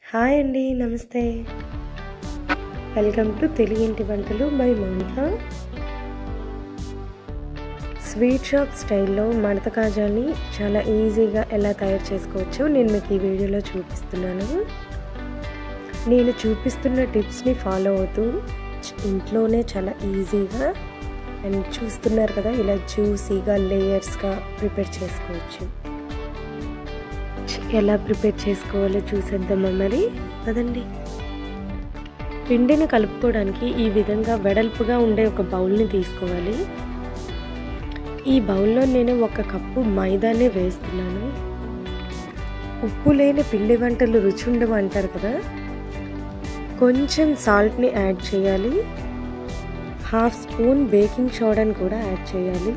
hi అండి నమస్తే welcome to తెలుగింటి వంటలు బై మౌనిక స్వీట్ షాప్ స్టైల్లో మడత కాజాని చాలా ఈజీగా ఎలా తయారు చేసుకోవచ్చో నేను మీకు ఈ వీడియోలో చూపిస్తున్నాను నేను చూపిస్తున్న టిప్స్ని ఫాలో అవుతూ ఇంట్లోనే చాలా ఈజీగా అండ్ చూస్తున్నారు కదా ఇలా జ్యూసీగా లేయర్స్గా ప్రిపేర్ చేసుకోవచ్చు ఎలా ప్రిపేర్ చేసుకోవాలో చూసేద్దామా మరి కదండి పిండిని కలుపుకోవడానికి ఈ విధంగా వెడల్పుగా ఉండే ఒక బౌల్ని తీసుకోవాలి ఈ బౌల్లో నేను ఒక కప్పు మైదానే వేస్తున్నాను ఉప్పు లేని పిండి వంటలు రుచి ఉండవు అంటారు కదా కొంచెం సాల్ట్ని యాడ్ చేయాలి హాఫ్ స్పూన్ బేకింగ్ సోడాని కూడా యాడ్ చేయాలి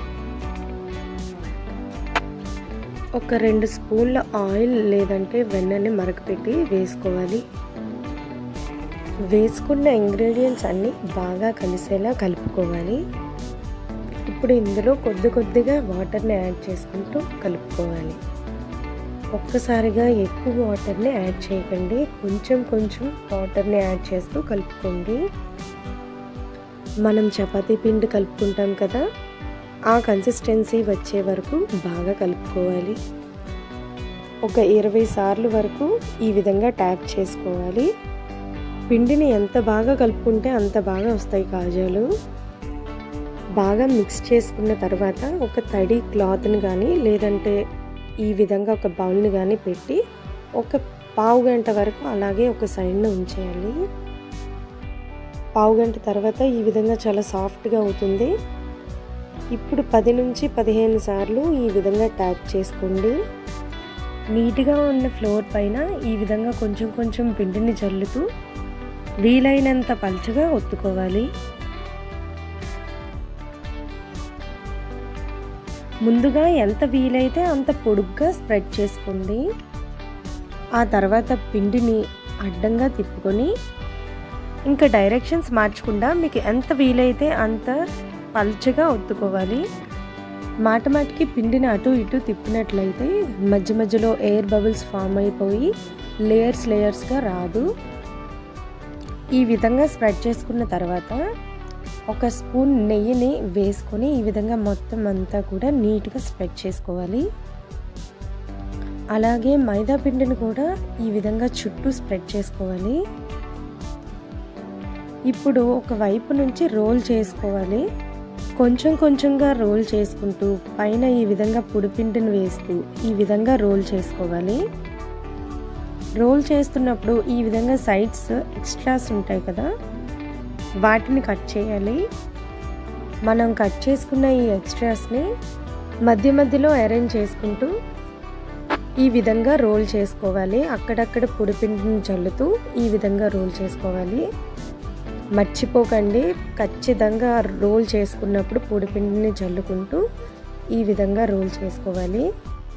ఒక రెండు స్పూన్ల ఆయిల్ లేదంటే వెన్నని మరకపెట్టి వేసుకోవాలి వేసుకున్న ఇంగ్రీడియంట్స్ అన్నీ బాగా కలిసేలా కలుపుకోవాలి ఇప్పుడు ఇందులో కొద్ది కొద్దిగా వాటర్ని యాడ్ చేసుకుంటూ కలుపుకోవాలి ఒక్కసారిగా ఎక్కువ వాటర్ని యాడ్ చేయకండి కొంచెం కొంచెం వాటర్ని యాడ్ చేస్తూ కలుపుకోండి మనం చపాతీ పిండి కలుపుకుంటాం కదా ఆ కన్సిస్టెన్సీ వచ్చే వరకు బాగా కలుపుకోవాలి ఒక ఇరవై సార్లు వరకు ఈ విధంగా ట్యాప్ చేసుకోవాలి పిండిని ఎంత బాగా కలుపుకుంటే అంత బాగా వస్తాయి కాజాలు బాగా మిక్స్ చేసుకున్న తర్వాత ఒక తడి క్లాత్ని కానీ లేదంటే ఈ విధంగా ఒక బౌల్ని కానీ పెట్టి ఒక పావు గంట వరకు అలాగే ఒక సైడ్ను ఉంచేయాలి పావు గంట తర్వాత ఈ విధంగా చాలా సాఫ్ట్గా అవుతుంది ఇప్పుడు పది నుంచి పదిహేను సార్లు ఈ విధంగా ట్యాప్ చేసుకోండి నీట్గా ఉన్న ఫ్లోర్ పైన ఈ విధంగా కొంచెం కొంచెం పిండిని జల్లుతూ వీలైనంత పలుచగా ఒత్తుకోవాలి ముందుగా ఎంత వీలైతే అంత పొడుగ్గా స్ప్రెడ్ చేసుకోండి ఆ తర్వాత పిండిని అడ్డంగా తిప్పుకొని ఇంకా డైరెక్షన్స్ మార్చకుండా మీకు ఎంత వీలైతే అంత పల్చగా ఒత్తుకోవాలి మాట మాటికి పిండిని అటు ఇటు తిప్పినట్లయితే మధ్య మధ్యలో ఎయిర్ బబుల్స్ ఫామ్ అయిపోయి లేయర్స్ లేయర్స్గా రాదు ఈ విధంగా స్ప్రెడ్ చేసుకున్న తర్వాత ఒక స్పూన్ నెయ్యిని వేసుకొని ఈ విధంగా మొత్తం అంతా కూడా నీట్గా స్ప్రెడ్ చేసుకోవాలి అలాగే మైదా పిండిని కూడా ఈ విధంగా చుట్టూ స్ప్రెడ్ చేసుకోవాలి ఇప్పుడు ఒక వైపు నుంచి రోల్ చేసుకోవాలి కొంచెం కొంచెంగా రోల్ చేసుకుంటూ పైన ఈ విధంగా పొడిపిండిని వేస్తూ ఈ విధంగా రోల్ చేసుకోవాలి రోల్ చేస్తున్నప్పుడు ఈ విధంగా సైడ్స్ ఎక్స్ట్రాస్ ఉంటాయి కదా వాటిని కట్ చేయాలి మనం కట్ చేసుకున్న ఈ ఎక్స్ట్రాస్ని మధ్య మధ్యలో అరేంజ్ చేసుకుంటూ ఈ విధంగా రోల్ చేసుకోవాలి అక్కడక్కడ పొడిపిండిని చల్లుతూ ఈ విధంగా రోల్ చేసుకోవాలి మర్చిపోకండి ఖచ్చితంగా రోల్ చేసుకున్నప్పుడు పొడిపిండిని చల్లుకుంటూ ఈ విధంగా రోల్ చేసుకోవాలి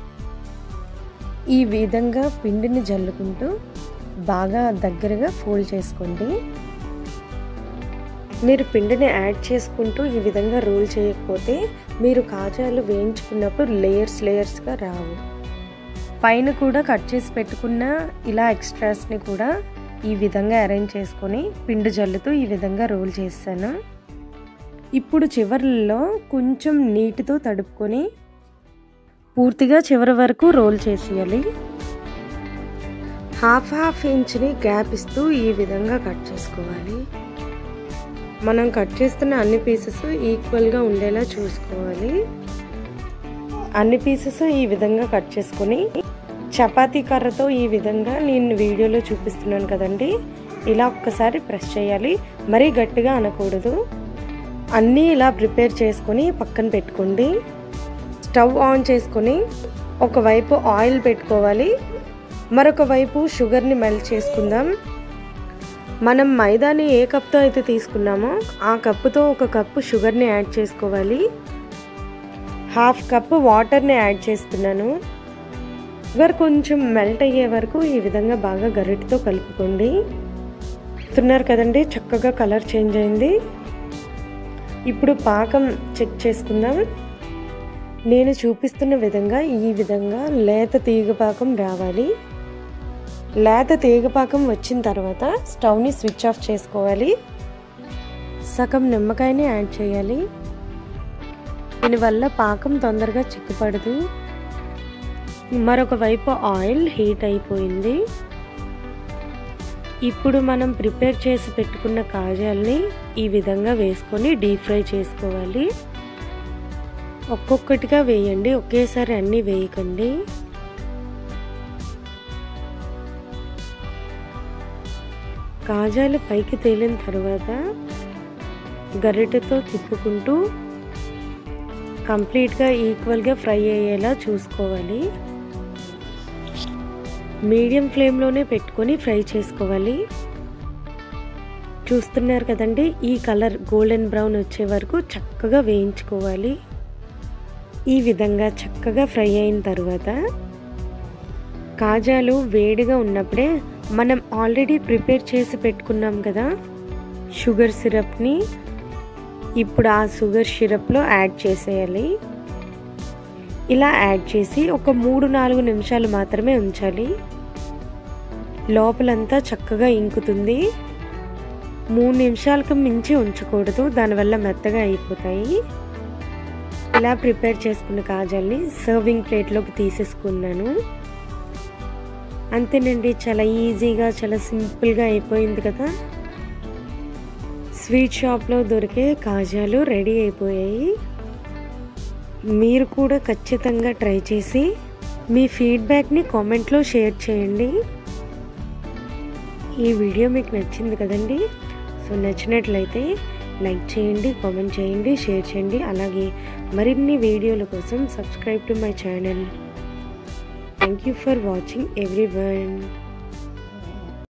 ఈ విధంగా పిండిని జల్లుకుంటూ బాగా దగ్గరగా ఫోల్డ్ చేసుకోండి మీరు పిండిని యాడ్ చేసుకుంటూ ఈ విధంగా రోల్ చేయకపోతే మీరు కాజాలు వేయించుకున్నప్పుడు లేయర్స్ లేయర్స్గా రావు పైన కూడా కట్ చేసి పెట్టుకున్న ఇలా ఎక్స్ట్రాస్ని కూడా ఈ విధంగా అరేంజ్ చేసుకొని పిండి జల్లుతూ ఈ విధంగా రోల్ చేస్తాను ఇప్పుడు చివరిలో కొంచెం నీటితో తడుపుకొని పూర్తిగా చివరి వరకు రోల్ చేసేయాలి హాఫ్ హాఫ్ ఇంచ్ని గ్యాప్ ఇస్తూ ఈ విధంగా కట్ చేసుకోవాలి మనం కట్ చేస్తున్న అన్ని పీసెస్ ఈక్వల్గా ఉండేలా చూసుకోవాలి అన్ని పీసెస్ ఈ విధంగా కట్ చేసుకొని చపాతీ కర్రతో ఈ విధంగా నేను వీడియోలో చూపిస్తున్నాను కదండి ఇలా ఒక్కసారి ప్రెస్ చేయాలి మరీ గట్టిగా అనకూడదు అన్నీ ఇలా ప్రిపేర్ చేసుకొని పక్కన పెట్టుకోండి స్టవ్ ఆన్ చేసుకొని ఒకవైపు ఆయిల్ పెట్టుకోవాలి మరొక వైపు షుగర్ని మెల్ట్ చేసుకుందాం మనం మైదాని ఏ కప్తో అయితే తీసుకున్నామో ఆ కప్పుతో ఒక కప్పు షుగర్ని యాడ్ చేసుకోవాలి హాఫ్ కప్పు వాటర్ని యాడ్ చేస్తున్నాను షుగర్ కొంచెం మెల్ట్ అయ్యే వరకు ఈ విధంగా బాగా గరిటతో కలుపుకోండి చూస్తున్నారు కదండి చక్కగా కలర్ చేంజ్ అయింది ఇప్పుడు పాకం చెక్ చేసుకుందాం నేను చూపిస్తున్న విధంగా ఈ విధంగా లేత తీగ పాకం రావాలి లేత తీగపాకం వచ్చిన తర్వాత స్టవ్ని స్విచ్ ఆఫ్ చేసుకోవాలి సగం నిమ్మకాయని యాడ్ చేయాలి దీనివల్ల పాకం తొందరగా చిక్కుపడదు మరొక వైపు ఆయిల్ హీట్ అయిపోయింది ఇప్పుడు మనం ప్రిపేర్ చేసి పెట్టుకున్న కాజాల్ని ఈ విధంగా వేసుకొని డీప్ ఫ్రై చేసుకోవాలి ఒక్కొక్కటిగా వేయండి ఒకేసారి అన్నీ వేయకండి కాజాలు పైకి తేలిన తర్వాత గరిటెతో తిప్పుకుంటూ కంప్లీట్గా ఈక్వల్గా ఫ్రై అయ్యేలా చూసుకోవాలి మీడియం ఫ్లేమ్లోనే పెట్టుకొని ఫ్రై చేసుకోవాలి చూస్తున్నారు కదండి ఈ కలర్ గోల్డెన్ బ్రౌన్ వచ్చే వరకు చక్కగా వేయించుకోవాలి ఈ విధంగా చక్కగా ఫ్రై అయిన తర్వాత కాజాలు వేడిగా ఉన్నప్పుడే మనం ఆల్రెడీ ప్రిపేర్ చేసి పెట్టుకున్నాం కదా షుగర్ సిరప్ని ఇప్పుడు ఆ షుగర్ సిరప్లో యాడ్ చేసేయాలి ఇలా యాడ్ చేసి ఒక మూడు నాలుగు నిమిషాలు మాత్రమే ఉంచాలి లోపలంతా చక్కగా ఇంకుతుంది మూడు నిమిషాలకు మించి ఉంచకూడదు దానివల్ల మెత్తగా అయిపోతాయి ఇలా ప్రిపేర్ చేసుకున్న కాజాల్ని సర్వింగ్ ప్లేట్లోకి తీసేసుకున్నాను అంతేనండి చాలా ఈజీగా చాలా సింపుల్గా అయిపోయింది కదా స్వీట్ షాప్లో దొరికే కాజాలు రెడీ అయిపోయాయి మీరు కూడా ఖచ్చితంగా ట్రై చేసి మీ ఫీడ్బ్యాక్ని కామెంట్లో షేర్ చేయండి ఈ వీడియో మీకు నచ్చింది కదండి సో నచ్చినట్లయితే లైక్ చేయండి కామెంట్ చేయండి షేర్ చేయండి అలాగే మరిన్ని వీడియోల కోసం subscribe to my channel thank you for watching every one